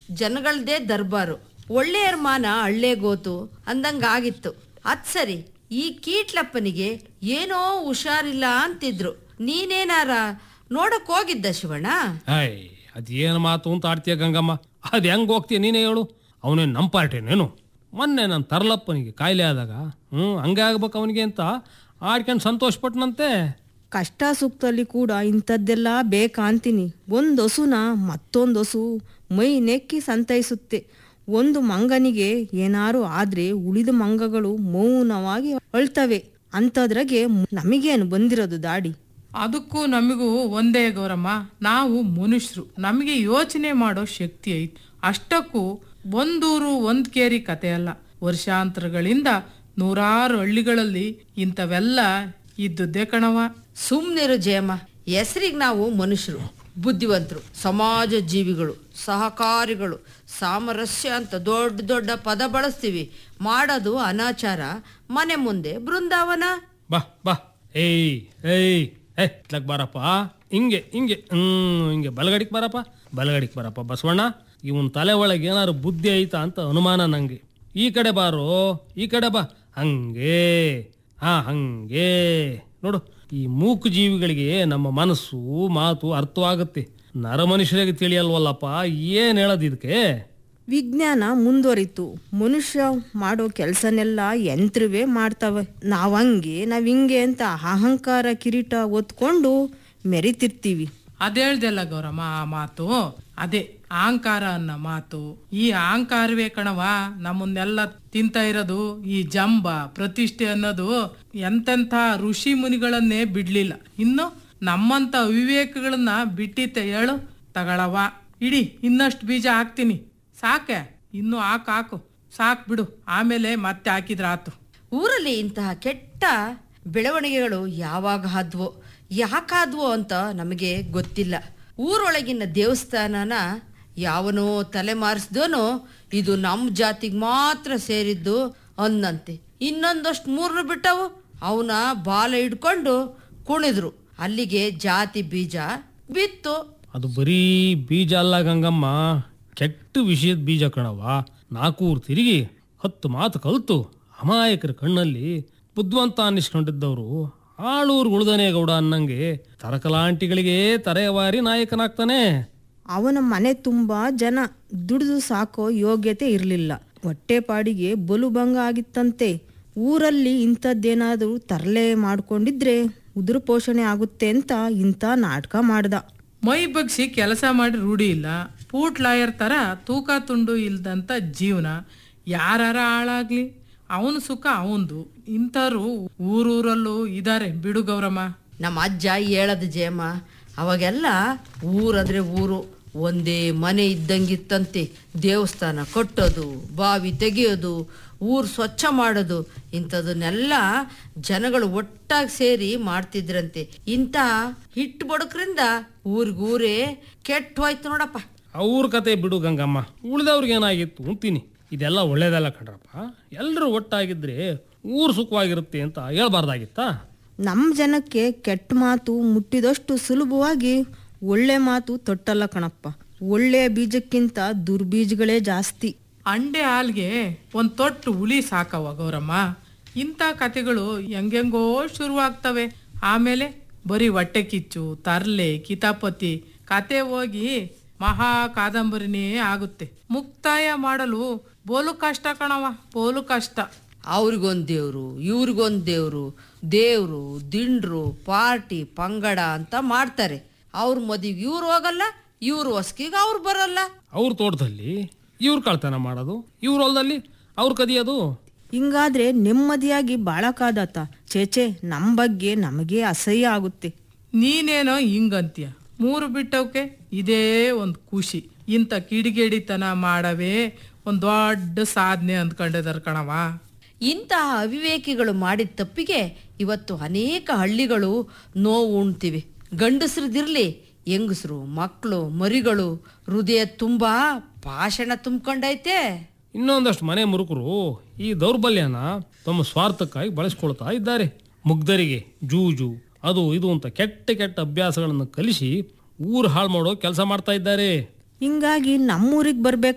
ಜನಗಳದೇ ದರ್ಬಾರು ಒಳ್ಳೆಯರ ಮಾನ ಹಳ್ಳೆ ಗೋತು ಅಂದಂಗಾಗಿತ್ತು ಅದ್ ಸರಿ ಈ ಕೀಟ್ಲಪ್ಪನಿಗೆ ಏನೋ ಹುಷಾರಿಲ್ಲ ಅಂತಿದ್ರು ನೀನೇನಾರ ನೋಡಕ್ ಹೋಗಿದ್ದ ಶಿವಣ್ಣ ಐ ಅದೇನು ಮಾತು ಅಂತ ಆಡ್ತೀಯ ಗಂಗಮ್ಮ ಅದು ಹೆಂಗ್ ಹೋಗ್ತೀಯ ನೀನೇ ಹೇಳು ಅವನೇನು ನಮ್ಮ ಪಾರ್ಟಿನೇನು ಮೊನ್ನೆ ನನ್ನ ತರ್ಲಪ್ಪನಿಗೆ ಕಾಯಿಲೆ ಆದಾಗ ಹ್ಞೂ ಹಂಗೆ ಆಗ್ಬೇಕು ಅವನಿಗೆ ಅಂತ ಆಡ್ಕೊಂಡು ಸಂತೋಷ ಪಟ್ನಂತೆ ಕಷ್ಟ ಸುಖದಲ್ಲಿ ಕೂಡ ಇಂಥದ್ದೆಲ್ಲ ಬೇಕಂತೀನಿ ಒಂದು ಹಸುನ ಮತ್ತೊಂದು ಹಸು ಮೈ ನೆಕ್ಕಿ ಸಂತೈಸುತ್ತೆ ಒಂದು ಮಂಗನಿಗೆ ಏನಾರು ಆದ್ರೆ ಉಳಿದ ಮಂಗಗಳು ಮೌನವಾಗಿ ಅಳ್ತವೆ ಅಂಥದ್ರಾಗೆ ನಮಗೇನು ಬಂದಿರೋದು ದಾಡಿ ಅದಕ್ಕೂ ನಮಗೂ ಒಂದೇ ಗೌರಮ್ಮ ನಾವು ಮನುಷ್ಯರು ನಮಗೆ ಯೋಚನೆ ಮಾಡೋ ಶಕ್ತಿ ಐತಿ ಅಷ್ಟಕ್ಕೂ ಒಂದೂರು ಒಂದ್ ಕೇರಿ ಕತೆ ಅಲ್ಲ ವರ್ಷಾಂತರಗಳಿಂದ ನೂರಾರು ಹಳ್ಳಿಗಳಲ್ಲಿ ಇಂಥವೆಲ್ಲ ಇದ್ದುದೇ ಕಣವ ಸುಮ್ನಿರು ಜಯಮ್ಮ ಹೆಸರಿಗೆ ನಾವು ಮನುಷ್ಯರು ಬುದ್ಧಿವಂತರು ಸಮಾಜ ಜೀವಿಗಳು ಸಹಕಾರಿಗಳು ಸಾಮರಸ್ಯ ಅಂತ ದೊಡ್ಡ ದೊಡ್ಡ ಪದ ಬಳಸ್ತೀವಿ ಮಾಡೋದು ಅನಾಚಾರ ಮನೆ ಮುಂದೆ ಬೃಂದಾವನ ಬಾ ಬಾ ಏಯ್ ಏಯ್ ಏ ಇತ್ಲಕ್ ಬಾರಪ್ಪ ಹಿಂಗೆ ಹಿಂಗೆ ಹ್ಮ್ ಹಿಂಗೆ ಬಲಗಡಿಗೆ ಬಾರಪ್ಪ ಬಲಗಡಿಗೆ ಬಾರಪ್ಪ ಬಸವಣ್ಣ ಇವನ್ ತಲೆ ಒಳಗೆ ಏನಾರು ಬುದ್ಧಿ ಐತಾ ಅಂತ ಅನುಮಾನ ನಂಗೆ ಈ ಕಡೆ ಬಾರೋ ಈ ಕಡೆ ಬಾ ಹಂಗೆ ಹಾ ಹಂಗೆ ನೋಡು ಈ ಮೂಕು ಜೀವಿಗಳಿಗೆ ನಮ್ಮ ಮನಸ್ಸು ಮಾತು ಅರ್ಥವಾಗುತ್ತೆ ನರ ಮನುಷ್ಯರಿಗೆ ತಿಳಿಯಲ್ವಲ್ಲಪ್ಪ ಏನ್ ಹೇಳೋದು ಇದಕ್ಕೆ ವಿಜ್ಞಾನ ಮುಂದುವರಿತು ಮನುಷ್ಯ ಮಾಡೋ ಕೆಲಸನೆಲ್ಲ ಯಂತ್ರವೇ ಮಾಡ್ತವೆ ನಾವಂಗೆ ನಾವಿಂಗೆ ಅಂತ ಅಹಂಕಾರ ಕಿರೀಟ ಒತ್ಕೊಂಡು ಮೆರಿತಿರ್ತೀವಿ ಅದೇಳ್ದೆಲ್ಲ ಗೌರಮ್ಮ ಆ ಮಾತು ಅದೇ ಅಹಂಕಾರ ಅನ್ನೋ ಮಾತು ಈ ಅಹಂಕಾರವೇ ಕಣವ ನಮ್ಮನ್ನೆಲ್ಲ ತಿಂತ ಇರೋದು ಈ ಜಂಬ ಪ್ರತಿಷ್ಠೆ ಅನ್ನೋದು ಎಂತೆಂಥ ಋಷಿ ಮುನಿಗಳನ್ನೇ ಬಿಡ್ಲಿಲ್ಲ ಇನ್ನು ನಮ್ಮಂತ ಅವಿವೇಕಗಳನ್ನ ಬಿಟ್ಟಿತ್ತೆ ಹೇಳು ತಗಳವ ಇಡಿ ಇನ್ನಷ್ಟು ಬೀಜ ಹಾಕ್ತೀನಿ ಸಾಕೆ ಇನ್ನು ಹಾಕು ಹಾಕು ಸಾಕ್ ಬಿಡು ಆಮೇಲೆ ಮತ್ತೆ ಹಾಕಿದ್ರ ಆತು ಊರಲ್ಲಿ ಇಂತಹ ಕೆಟ್ಟ ಬೆಳವಣಿಗೆಗಳು ಯಾವಾಗ ಆದ್ವೋ ಯಾಕಾದ್ವೋ ಅಂತ ನಮಗೆ ಗೊತ್ತಿಲ್ಲ ಊರೊಳಗಿನ ದೇವಸ್ಥಾನನ ಯಾವನೋ ತಲೆಮಾರಿಸ್ದೋನೋ ಇದು ನಮ್ಮ ಜಾತಿಗೆ ಮಾತ್ರ ಸೇರಿದ್ದು ಅನ್ನಂತೆ ಇನ್ನೊಂದಷ್ಟು ಮೂರನ್ನು ಬಿಟ್ಟವು ಅವನ ಬಾಲ ಹಿಡ್ಕೊಂಡು ಕುಣಿದ್ರು ಅಲ್ಲಿಗೆ ಜಾತಿ ಬೀಜ ಬಿತ್ತು ಅದು ಬರೀ ಬೀಜ ಅಲ್ಲ ಗಂಗಮ್ಮ ಕೆಟ್ಟ ವಿಷಯದ ಬೀಜ ಕಣವ ನಾಲ್ಕೂರು ತಿರುಗಿ ಹತ್ತು ಮಾತು ಕಲಿತು ಅಮಾಯಕರ ಕಣ್ಣಲ್ಲಿ ಬುದ್ಧಿವಂತ ಅನ್ನಿಸ್ಕೊಂಡಿದ್ದವರು ಆಳೂರು ಉಳ್ದನೇ ಗೌಡ ಅನ್ನಂಗೆ ತರಕಲಾಂಟಿಗಳಿಗೆ ತರೆಯವಾರಿ ನಾಯಕನಾಗ್ತಾನೆ ಅವನ ಮನೆ ತುಂಬ ಜನ ದುಡಿದು ಸಾಕೋ ಯೋಗ್ಯತೆ ಇರಲಿಲ್ಲ ಹೊಟ್ಟೆಪಾಡಿಗೆ ಬಲು ಭಂಗ ಆಗಿತ್ತಂತೆ ಊರಲ್ಲಿ ಇಂಥದ್ದೇನಾದರೂ ತರಲೆ ಮಾಡ್ಕೊಂಡಿದ್ರೆ ಉದುರು ಪೋಷಣೆ ಆಗುತ್ತೆ ಅಂತ ಇಂಥ ನಾಟಕ ಮಾಡ್ದ ಮೈ ಬಗ್ಸಿ ಕೆಲಸ ಮಾಡಿ ರೂಢಿ ಇಲ್ಲ ಪೂಟ್ ಲಾಯರ್ ತರ ತೂಕ ತುಂಡು ಇಲ್ದಂತ ಜೀವನ ಯಾರಾರ ಹಾಳಾಗ್ಲಿ ಅವನ ಸುಖ ಅವಂದು ಇಂಥವ್ರು ಊರೂರಲ್ಲೂ ಇದಾರೆ ಬಿಡು ಗೌರಮ್ಮ ನಮ್ಮ ಅಜ್ಜ ಹೇಳದ ಜಯಮ್ಮ ಅವಾಗೆಲ್ಲ ಊರಂದ್ರೆ ಊರು ಒಂದೇ ಮನೆ ಇದ್ದಂಗಿತ್ತಂತೆ ದೇವಸ್ಥಾನ ಕಟ್ಟೋದು ಬಾವಿ ತೆಗೆಯೋದು ಊರು ಸ್ವಚ್ಛ ಮಾಡೋದು ಇಂಥದನ್ನೆಲ್ಲ ಜನಗಳು ಒಟ್ಟಾಗಿ ಸೇರಿ ಮಾಡ್ತಿದ್ರಂತೆ ಇಂಥ ಹಿಟ್ಟು ಬಡಕ್ರಿಂದ ಊರಿಗೂರೇ ಕೆಟ್ಟ ಹೋಯ್ತು ನೋಡಪ್ಪ ಅವ್ರ ಕತೆ ಬಿಡು ಗಂಗಮ್ಮ ಉಳಿದವ್ರಿಗೆ ಏನಾಗಿತ್ತು ಅಂತೀನಿ ಇದೆಲ್ಲ ಒಳ್ಳೇದಲ್ಲ ಕಣ್ರಪ್ಪ ಎಲ್ಲರೂ ಒಟ್ಟಾಗಿದ್ರೆ ಊರು ಸುಖವಾಗಿರುತ್ತೆ ಅಂತ ಹೇಳ್ಬಾರ್ದಾಗಿತ್ತಾ ನಮ್ಮ ಜನಕ್ಕೆ ಕೆಟ್ಟ ಮಾತು ಮುಟ್ಟಿದಷ್ಟು ಸುಲಭವಾಗಿ ಒಳ್ಳೆ ಮಾತು ತೊಟ್ಟಲ್ಲ ಕಣಪ್ಪ ಒಳ್ಳೆಯ ಬೀಜಕ್ಕಿಂತ ದುರ್ಬೀಜಗಳೇ ಜಾಸ್ತಿ ಅಂಡೆ ಹಾಲ್ಗೆ ಒಂದ್ ತೊಟ್ಟು ಹುಳಿ ಸಾಕವ ಗೌರಮ್ಮ ಇಂಥ ಕತೆಗಳು ಹೆಂಗೆಂಗೋ ಶುರುವಾಗ್ತವೆ ಆಮೇಲೆ ಬರೀ ಹೊಟ್ಟೆ ಕಿಚ್ಚು ತರ್ಲೆ ಕಿತಾಪತಿ ಕತೆ ಹೋಗಿ ಮಹಾ ಕಾದಂಬರಿನೇ ಆಗುತ್ತೆ ಮುಕ್ತಾಯ ಮಾಡಲು ಬೋಲು ಕಷ್ಟ ಕಣವ ಬೋಲು ಕಷ್ಟ ಅವ್ರಿಗೊಂದು ದೇವ್ರು ಇವ್ರಿಗೊಂದು ದೇವ್ರು ದೇವ್ರು ದಿಂಡ್ರು ಪಾರ್ಟಿ ಪಂಗಡ ಅಂತ ಮಾಡ್ತಾರೆ ಅವ್ರ ಮದುವೆಗೆ ಇವ್ರು ಹೋಗಲ್ಲ ಇವ್ರ ಹೊಸ್ಕಿಗೆ ಅವ್ರು ಬರಲ್ಲ ಅವ್ರ ತೋಟದಲ್ಲಿ ಇವ್ರು ಕಳ್ತನ ಮಾಡೋದು ಇವ್ರ ಹೊಲದಲ್ಲಿ ಅವ್ರು ಕದಿಯೋದು ಹಿಂಗಾದ್ರೆ ನೆಮ್ಮದಿಯಾಗಿ ಬಾಳಕಾದತ ಚೇಚೆ ನಮ್ಮ ಬಗ್ಗೆ ನಮಗೆ ಅಸಹ್ಯ ಆಗುತ್ತೆ ನೀನೇನೋ ಹಿಂಗಂತೀಯ ಮೂರು ಬಿಟ್ಟವಕ್ಕೆ ಇದೇ ಒಂದು ಖುಷಿ ಇಂಥ ಕಿಡಿಗೇಡಿತನ ಮಾಡವೇ ಒಂದು ದೊಡ್ಡ ಸಾಧನೆ ಅಂದ್ಕೊಂಡಿದಾರ ಕಣವ ಇಂತಹ ಅವಿವೇಕಿಗಳು ಮಾಡಿದ ತಪ್ಪಿಗೆ ಇವತ್ತು ಅನೇಕ ಹಳ್ಳಿಗಳು ನೋವು ಉಣ್ತಿವೆ ಗಂಡಸ್ರದಿರ್ಲಿ ಹೆಂಗಸರು ಮಕ್ಕಳು ಮರಿಗಳು ಹೃದಯ ತುಂಬಾ ಭಾಷಣ ತುಂಬ್ಕೊಂಡೈತೆ ಇನ್ನೊಂದಷ್ಟು ಮನೆ ಮುರುಕರು ಈ ದೌರ್ಬಲ್ಯನ ತಮ್ಮ ಸ್ವಾರ್ಥಕ್ಕಾಗಿ ಬಳಸ್ಕೊಳ್ತಾ ಇದ್ದಾರೆ ಮುಗ್ಧರಿಗೆ ಜೂಜು ಅದು ಇದು ಅಂತ ಕೆಟ್ಟ ಕೆಟ್ಟ ಅಭ್ಯಾಸಗಳನ್ನು ಕಲಿಸಿ ಊರು ಹಾಳು ಮಾಡೋ ಕೆಲಸ ಮಾಡ್ತಾ ಇದ್ದಾರೆ ಹಿಂಗಾಗಿ ನಮ್ಮೂರಿಗೆ ಬರ್ಬೇಕು